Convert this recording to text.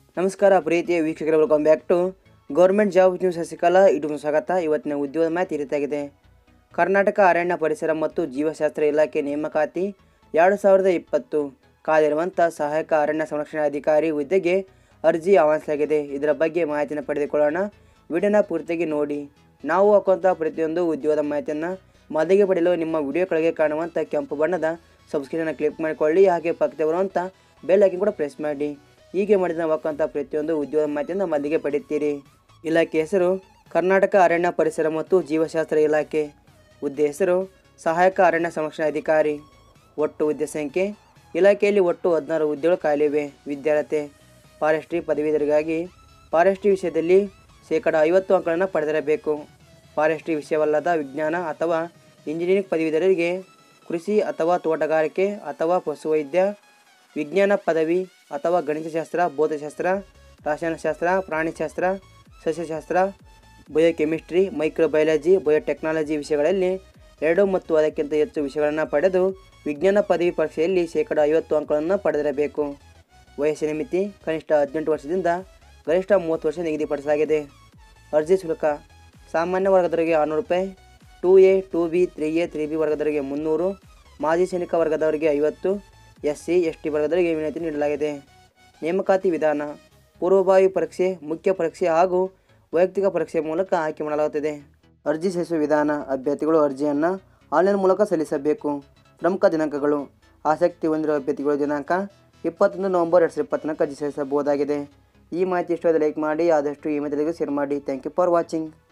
ನಮಸ್ಕಾರ ಪ್ರೀತಿಯ ವೀಕ್ಷಕರು welcome back to government job news Shashikala ಇದು ಸ್ವಾಗತ ಇವತ್ತಿನ ಉದ್ಯೋಗ ಮಾಹಿತಿ ಈ ರೀತಿಯಾಗಿದೆ ಕರ್ನಾಟಕ ಅರಣ್ಯ ಪರಿಸರ ಮತ್ತು ಜೀವಶಾಸ್ತ್ರ ಇಲಾಖೆ ನೇಮಕಾತಿ ಎರಡು ಸಾವಿರದ ಇಪ್ಪತ್ತು ಕಾಲಿರುವಂಥ ಸಹಾಯಕ ಅರಣ್ಯ ಸಂರಕ್ಷಣಾಧಿಕಾರಿ ಹುದ್ದೆಗೆ ಅರ್ಜಿ ಆಹ್ವಾನಿಸಲಾಗಿದೆ ಇದರ ಬಗ್ಗೆ ಮಾಹಿತಿಯನ್ನು ಪಡೆದುಕೊಳ್ಳೋಣ ವಿಡಿಯೋನ ಪೂರ್ತಿಯಾಗಿ ನೋಡಿ ನಾವು ಹಾಕುವಂಥ ಪ್ರತಿಯೊಂದು ಉದ್ಯೋಗದ ಮಾಹಿತಿಯನ್ನು ಮೊದಲಿಗೆ ಪಡೆಯಲು ನಿಮ್ಮ ವಿಡಿಯೋ ಕೆಳಗೆ ಕಾಣುವಂಥ ಕೆಂಪು ಬಣ್ಣದ ಸಬ್ಸ್ಕ್ರಿಪ್ಷನ್ನ ಕ್ಲಿಕ್ ಮಾಡಿಕೊಳ್ಳಿ ಹಾಗೆ ಪಕ್ಕದ ಬರುವಂಥ ಬೆಲ್ ಐಕನ್ ಕೂಡ ಪ್ರೆಸ್ ಮಾಡಿ ಹೀಗೆ ಮಾಡಿದ ನಾವು ಹಾಕುವಂಥ ಪ್ರತಿಯೊಂದು ಉದ್ಯೋಗ ಮಾಹಿತಿಯನ್ನು ಮೊದಲಿಗೆ ಪಡೆಯುತ್ತೀರಿ ಇಲಾಖೆ ಹೆಸರು ಕರ್ನಾಟಕ ಅರಣ್ಯ ಪರಿಸರ ಮತ್ತು ಜೀವಶಾಸ್ತ್ರ ಇಲಾಖೆ ಹುದ್ದೆ ಹೆಸರು ಸಹಾಯಕ ಅರಣ್ಯ ಸಂರಕ್ಷಣಾಧಿಕಾರಿ ಒಟ್ಟು ಹುದ್ದೆ ಸಂಖ್ಯೆ ಇಲಾಖೆಯಲ್ಲಿ ಒಟ್ಟು ಹದಿನಾರು ಹುದ್ದೆಗಳು ಖಾಲಿವೆ ವಿದ್ಯಾರ್ಥಿ ಫಾರೆಸ್ಟ್ರಿ ಪದವೀಧರಿಗಾಗಿ ಫಾರೆಸ್ಟ್ರಿ ವಿಷಯದಲ್ಲಿ ಶೇಕಡ ಐವತ್ತು ಅಂಕಗಳನ್ನು ಪಡೆದಿರಬೇಕು ಫಾರೆಸ್ಟ್ರಿ ವಿಷಯವಲ್ಲದ ವಿಜ್ಞಾನ ಅಥವಾ ಇಂಜಿನಿಯರಿಂಗ್ ಪದವೀಧರರಿಗೆ ಕೃಷಿ ಅಥವಾ ತೋಟಗಾರಿಕೆ ಅಥವಾ ಪಶುವೈದ್ಯ ವಿಜ್ಞಾನ ಪದವಿ ಅಥವಾ ಗಣಿತಶಾಸ್ತ್ರ ಭೌತಶಾಸ್ತ್ರ ರಸಾಯನಶಾಸ್ತ್ರ ಪ್ರಾಣಿಶಾಸ್ತ್ರ ಸಸ್ಯಶಾಸ್ತ್ರ ಬಯೋಕೆಮಿಸ್ಟ್ರಿ ಮೈಕ್ರೋಬಯಾಲಜಿ ಬಯೋಟೆಕ್ನಾಲಜಿ ವಿಷಯಗಳಲ್ಲಿ ಎರಡು ಮತ್ತು ಅದಕ್ಕಿಂತ ಹೆಚ್ಚು ವಿಷಯಗಳನ್ನು ಪಡೆದು ವಿಜ್ಞಾನ ಪದವಿ ಪರೀಕ್ಷೆಯಲ್ಲಿ ಶೇಕಡ ಐವತ್ತು ಅಂಕಗಳನ್ನು ಪಡೆದಿರಬೇಕು ವಯಸ್ಸಿನ ಮಿತಿ ಕನಿಷ್ಠ ಹದಿನೆಂಟು ವರ್ಷದಿಂದ ಗರಿಷ್ಠ ಮೂವತ್ತು ವರ್ಷ ನಿಗದಿಪಡಿಸಲಾಗಿದೆ ಅರ್ಜಿ ಶುಲ್ಕ ಸಾಮಾನ್ಯ ವರ್ಗದವರಿಗೆ ಆರುನೂರು ರೂಪಾಯಿ two A two B three A three B ವರ್ಗದವರಿಗೆ ಮುನ್ನೂರು ಮಾಜಿ ಸೈನಿಕ ವರ್ಗದವರಿಗೆ ಐವತ್ತು ಎಸ್ ಸಿ ಎಸ್ ಟಿ ವರ್ಗದವರಿಗೆ ವಿನಂತಿ ನೀಡಲಾಗಿದೆ ನೇಮಕಾತಿ ವಿಧಾನ ಪೂರ್ವಭಾವಿ ಪರೀಕ್ಷೆ ಮುಖ್ಯ ಪರೀಕ್ಷೆ ಹಾಗೂ ವೈಯಕ್ತಿಕ ಪರೀಕ್ಷೆ ಮೂಲಕ ಆಯ್ಕೆ ಮಾಡಲಾಗುತ್ತದೆ ಅರ್ಜಿ ಸಲ್ಲಿಸುವ ವಿಧಾನ ಅಭ್ಯರ್ಥಿಗಳು ಅರ್ಜಿಯನ್ನು ಆನ್ಲೈನ್ ಮೂಲಕ ಸಲ್ಲಿಸಬೇಕು ಪ್ರಮುಖ ದಿನಾಂಕಗಳು ಆಸಕ್ತಿ ಹೊಂದಿರುವ ಅಭ್ಯರ್ಥಿಗಳು ದಿನಾಂಕ ಇಪ್ಪತ್ತೊಂದು ನವೆಂಬರ್ ಎರಡು ಸಾವಿರದ ಇಪ್ಪತ್ತನಾಲ್ಕು ಅರ್ಜಿ ಸಲ್ಲಿಸಬಹುದಾಗಿದೆ ಈ ಮಾಹಿತಿ ಇಷ್ಟವಾದ ಲೈಕ್ ಮಾಡಿ ಆದಷ್ಟು ಈ ಮಾಹಿತಿಗಳಿಗೆ ಶೇರ್ ಮಾಡಿ ಥ್ಯಾಂಕ್ ಯು ಫಾರ್ ವಾಚಿಂಗ್